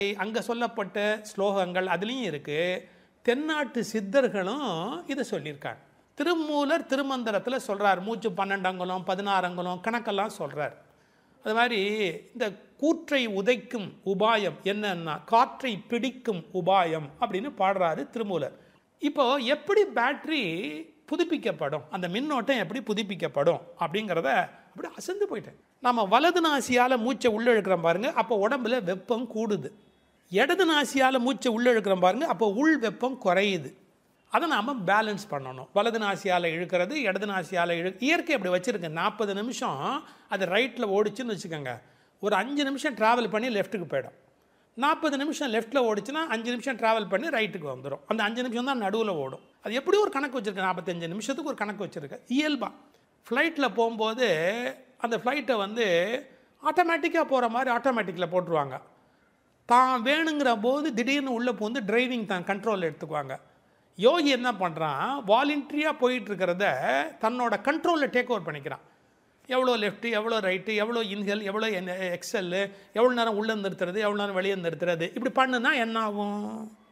அங்கே சொல்லப்பட்ட ஸ்லோகங்கள் அதுலேயும் இருக்குது தென்னாட்டு சித்தர்களும் இதை சொல்லியிருக்காங்க திருமூலர் திருமந்திரத்தில் சொல்கிறார் மூச்சு பன்னெண்டங்குலம் பதினாறங்குலம் கணக்கெல்லாம் சொல்கிறார் அது மாதிரி இந்த கூற்றை உதைக்கும் உபாயம் என்னன்னா காற்றை பிடிக்கும் உபாயம் அப்படின்னு பாடுறாரு திருமூலர் இப்போ எப்படி பேட்டரி புதுப்பிக்கப்படும் அந்த மின்னோட்டம் எப்படி புதுப்பிக்கப்படும் அப்படிங்கிறத அப்படி அசந்து போயிட்டேன் நம்ம வலது நாசியால் மூச்சை உள்ளே இழுக்கிறோம் பாருங்க அப்போ உடம்புல வெப்பம் கூடுது இடது நாசியால் மூச்சை உள்ளே இழுக்கிறோம் பாருங்க அப்போ உள் வெப்பம் குறையுது அதை நாம் பேலன்ஸ் பண்ணணும் வலது நாசியால் இழுக்கிறது இடது நாசியால் இழு இயற்கை அப்படி வச்சுருக்கு நாற்பது நிமிஷம் அது ரைட்டில் ஓடிச்சுன்னு வச்சுக்கோங்க ஒரு அஞ்சு நிமிஷம் ட்ராவல் பண்ணி லெஃப்ட்டுக்கு போயிடும் நாற்பது நிமிஷம் லெஃப்ட்டில் ஓடிச்சுன்னா அஞ்சு நிமிஷம் ட்ராவல் பண்ணி ரைட்டுக்கு வந்துடும் அந்த அஞ்சு நிமிஷம் தான் நடுவில் ஓடும் அது எப்படி ஒரு கணக்கு வச்சுருக்கு நாற்பத்தஞ்சு நிமிஷத்துக்கு ஒரு கணக்கு வச்சுருக்கு இயல்பாக ஃப்ளைட்டில் போகும்போது அந்த ஃப்ளைட்டை வந்து ஆட்டோமேட்டிக்காக போகிற மாதிரி ஆட்டோமேட்டிக்கில் போட்டுருவாங்க தான் வேணுங்கிற போது திடீர்னு உள்ளே போந்து டிரைவிங் தான் கண்ட்ரோல் எடுத்துக்குவாங்க யோகி என்ன பண்ணுறான் வாலண்டரியாக போயிட்டு இருக்கிறத தன்னோட கண்ட்ரோலில் டேக் ஓவர் பண்ணிக்கிறான் எவ்வளோ லெஃப்ட்டு எவ்வளோ ரைட்டு எவ்வளோ இன்ஹெல் எவ்வளோ எக்ஸல்லு எவ்வளோ நேரம் உள்ளே நிறுத்துறது எவ்வளோ நேரம் வெளியே நிறுத்துறது இப்படி பண்ணுனா என்ன ஆகும்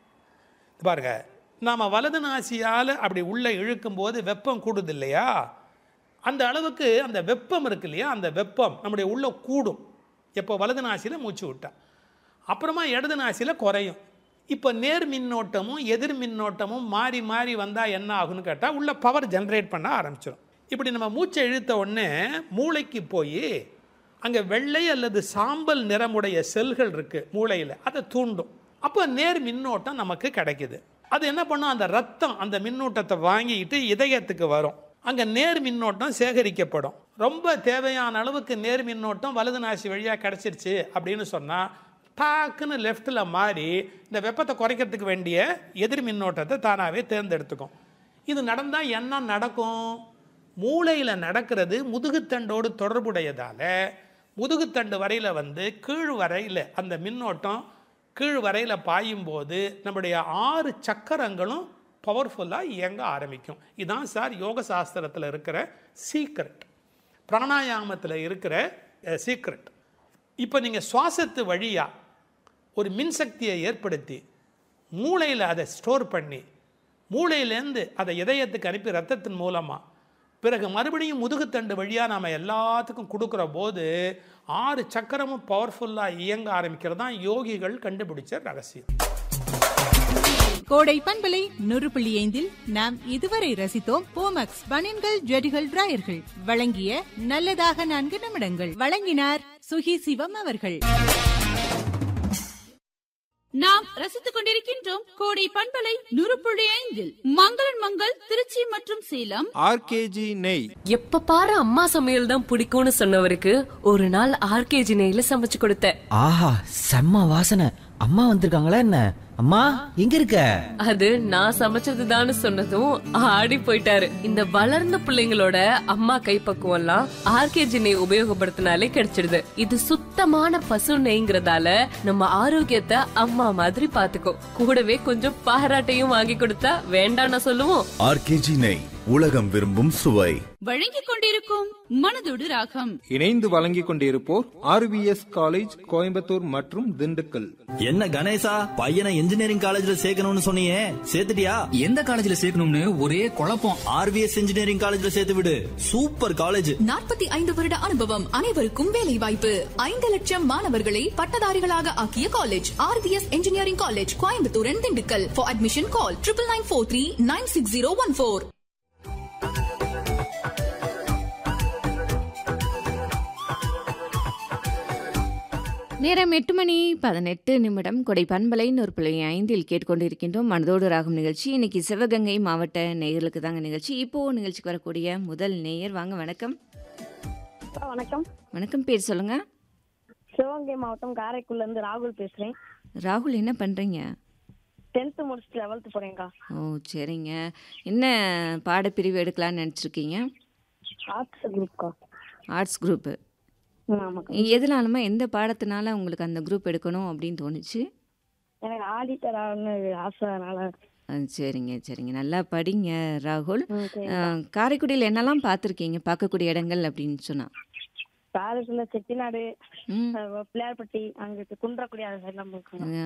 பாருங்க நாம் வலது நாசியால் அப்படி உள்ளே இழுக்கும்போது வெப்பம் கூடுது இல்லையா அந்த அளவுக்கு அந்த வெப்பம் இருக்கு இல்லையா அந்த வெப்பம் நம்முடைய உள்ள கூடும் எப்போ வலது நாசியில் மூச்சு விட்டா அப்புறமா இடது நாசியில் குறையும் இப்போ நேர் மின்னோட்டமும் எதிர் மின்னோட்டமும் மாறி மாறி வந்தால் என்ன ஆகும்னு கேட்டால் உள்ள பவர் ஜென்ரேட் பண்ண ஆரம்பிச்சிடும் இப்படி நம்ம மூச்சை இழுத்த உடனே மூளைக்கு போய் அங்கே வெள்ளை அல்லது சாம்பல் நிறமுடைய செல்கள் இருக்குது மூளையில் அதை தூண்டும் அப்போ நேர் மின்னோட்டம் நமக்கு கிடைக்குது அது என்ன பண்ணும் அந்த ரத்தம் அந்த மின்னூட்டத்தை வாங்கிட்டு இதயத்துக்கு வரும் அங்கே நேர் மின்னோட்டம் சேகரிக்கப்படும் ரொம்ப தேவையான அளவுக்கு நேர் மின்னோட்டம் வலது நாசி வழியாக கிடச்சிருச்சு அப்படின்னு சொன்னால் டாக்குன்னு லெஃப்ட்டில் மாறி இந்த வெப்பத்தை குறைக்கிறதுக்கு வேண்டிய எதிர் மின்னோட்டத்தை தானாகவே தேர்ந்தெடுத்துக்கும் இது நடந்தால் என்ன நடக்கும் மூளையில் நடக்கிறது முதுகுத்தண்டோடு தொடர்புடையதால் முதுகுத்தண்டு வரையில் வந்து கீழ் வரையில் அந்த மின்னோட்டம் கீழ் வரையில் பாயும் போது நம்முடைய ஆறு சக்கரங்களும் பவர்ஃபுல்லாக இயங்க ஆரம்பிக்கும் இதான் சார் யோக சாஸ்திரத்தில் இருக்கிற சீக்ரெட் பிராணாயாமத்தில் இருக்கிற சீக்ரெட் இப்போ நீங்கள் சுவாசத்து வழியாக ஒரு மின்சக்தியை ஏற்படுத்தி மூளையில் அதை ஸ்டோர் பண்ணி மூளையிலேருந்து அதை இதயத்துக்கு அனுப்பி ரத்தத்தின் மூலமாக பிறகு மறுபடியும் முதுகுத்தண்டு வழியாக நாம் எல்லாத்துக்கும் கொடுக்குற போது ஆறு சக்கரமும் பவர்ஃபுல்லாக இயங்க ஆரம்பிக்கிறது தான் யோகிகள் கண்டுபிடிச்ச ரகசியம் கோடை பண்பலை நூறு புள்ளி ஐந்தில் நாம் இதுவரை ரசித்தோம் போமக்ஸ் பனின்கள் ஜெடிகள் டிராயர்கள் வழங்கிய நல்லதாக நான்கு நிமிடங்கள் வழங்கினார் சுகி சிவம் அவர்கள் நாம் ரசித்துக் கொண்டிருக்கின்றோம் கோடை பண்பலை நூறு புள்ளி ஐந்தில் மங்களன் மங்கள் திருச்சி மற்றும் சேலம் ஆர்கேஜி நெய் எப்ப பாரு அம்மா சமையல் தான் பிடிக்கும்னு சொன்னவருக்கு ஒரு நாள் ஆர்கேஜி நெய்ல சமைச்சு கொடுத்தேன் ஆஹா செம்ம வாசனை அம்மா வந்திருக்காங்களா என்ன அம்மா எங்க இருக்க அது நான் சமைச்சதுதான்னு சொன்னதும் ஆடி போயிட்டாரு இந்த வளர்ந்த பிள்ளைங்களோட அம்மா கைப்பக்குவம் எல்லாம் ஆர்கேஜி நெய் உபயோகப்படுத்தினாலே கிடைச்சிடுது இது சுத்தமான பசு நெய்ங்கிறதால நம்ம ஆரோக்கியத்தை அம்மா மாதிரி பாத்துக்கோ கூடவே கொஞ்சம் பாராட்டையும் வாங்கி கொடுத்தா வேண்டாம்னு சொல்லுவோம் ஆர்கேஜி நெய் உலகம் விரும்பும் சுவை வழங்கிக் கொண்டிருக்கும் மனதோடு ராகம் இணைந்து வழங்கிக் கொண்டிருப்போர் ஆர்விஎஸ் காலேஜ் கோயம்புத்தூர் மற்றும் திண்டுக்கல் என்ன கணேசா பையனை இன்ஜினியரிங் காலேஜ்ல சேர்க்கணும்னு சொன்னியே சேர்த்துட்டியா எந்த காலேஜ்ல சேர்க்கணும்னு ஒரே குழப்பம் ஆர்விஎஸ் இன்ஜினியரிங் காலேஜ்ல சேர்த்து விடு சூப்பர் காலேஜ் நாற்பத்தி ஐந்து வருட அனுபவம் அனைவருக்கும் வேலை வாய்ப்பு ஐந்து லட்சம் மாணவர்களை பட்டதாரிகளாக ஆக்கிய college RVS engineering college Coimbatore and Dindigul for admission call triple nine four three nine six zero one four நேரம் எட்டு மணி பதினெட்டு நிமிடம் கொடை பண்பலை நூறு புள்ளி ஐந்தில் கேட்டுக்கொண்டிருக்கின்றோம் மனதோடு ராகும் நிகழ்ச்சி இன்னைக்கு சிவகங்கை மாவட்ட நேயர்களுக்கு தாங்க நிகழ்ச்சி இப்போ நிகழ்ச்சிக்கு வரக்கூடிய முதல் நேயர் வாங்க வணக்கம் வணக்கம் வணக்கம் பேர் சொல்லுங்க சிவகங்கை மாவட்டம் காரைக்குடில இருந்து ராகுல் பேசுறேன் ராகுல் என்ன பண்றீங்க டென்த் முடிச்சுட்டு லெவல்த் போறேன்க்கா ஓ சரிங்க என்ன பாடப்பிரிவு எடுக்கலாம்னு நினச்சிருக்கீங்க ஆர்ட்ஸ் குரூப்க்கா ஆர்ட்ஸ் குரூப்பு ஆமாக்கா எதனாலுமா எந்த பாடத்தினால உங்களுக்கு அந்த குரூப் எடுக்கணும் அப்படின்னு தோணுச்சு எனக்கு ஆடிட்டர் ஆகணும்னு ஆசை அதனால ஆ, சரிங்க சரிங்க நல்லா படிங்க ராகுல் ம், சரிங்க. ஆ, காரைக்குடியில் என்னெல்லாம் பார்த்துருக்கீங்க பார்க்கக்கூடிய இடங்கள் அப்படின்னு சொன்னால் காரைக்குடில செட்டிநாடு ம் அஹ், பிள்ளையார்பட்டி அங்கிட்டு குன்றக்குடி அது எல்லாம் போயிருக்கோம்